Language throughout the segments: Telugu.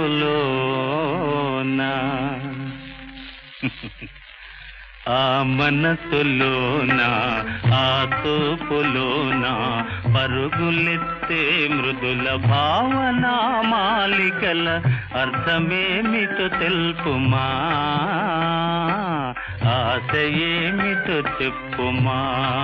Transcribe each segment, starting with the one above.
మనసులోనా ఆ మనసులోన ఆ తోపులోన పరుగులెత్తే మృదుల భావన మాలికల అర్థమేమిటో తెలుపుమా ఆశ ఏమిటో చెప్పుమా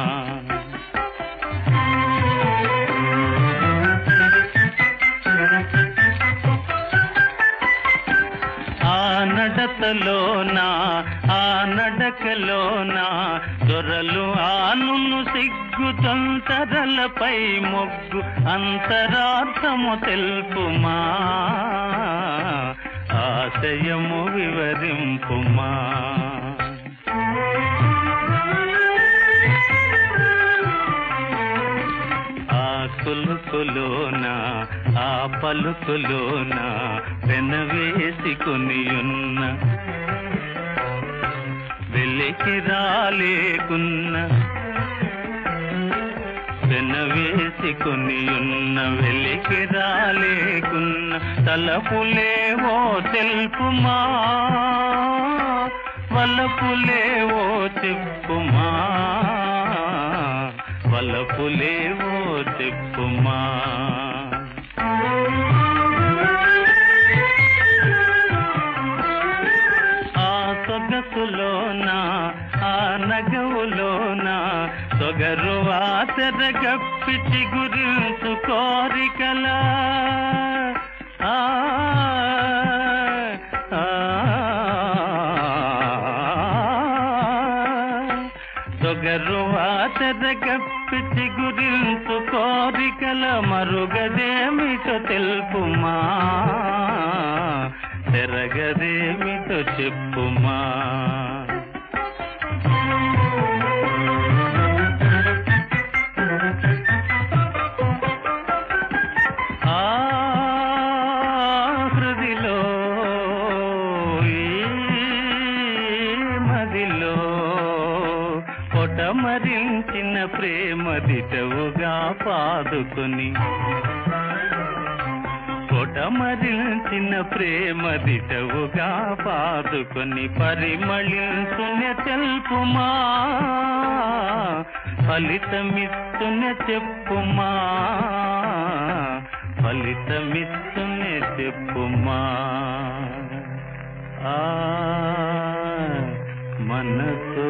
ఆ నడతలోన ఆ నడకలోన దొరలు ఆనును సిగ్గు తొంతరలపై మొగ్గు అంతరార్థము తెలుపుమా ఆశయము వివరింపుమా ఆ కులుకులోన ఆ పలుకులోన వెనవేసుకుని ఉన్న వెలికి రాలేకున్న వెనవేసుకుని ఉన్న వెలికి రాలేకున్న తలపులేవో తెలుపుమా వలపులేవో చెప్పుమా వలపులేవో చెప్పుమా ఆ సొగసులోన ఆ నగవులోన సొగరు ఆచర గప్పిచి గురించు కోరికల ఆ ఆ, సొగరు ఆచర గప్పిచి గురించు కోరికల మరుగదేమిటో తెలుపుమా తెరగదేమిటో చెప్పుమా ఆ హృదిలో ఈ మదిలో పొటమరించిన ప్రేమ దిటవుగా పాదుకొని పొటమరించిన ప్రేమ దిటవుగా పాదుకొని పరిమళించున తెలుపుమా ఫలితమిస్తున చెప్పుమా ఫలితమిస్తున చెప్పుమా ఆ మనసు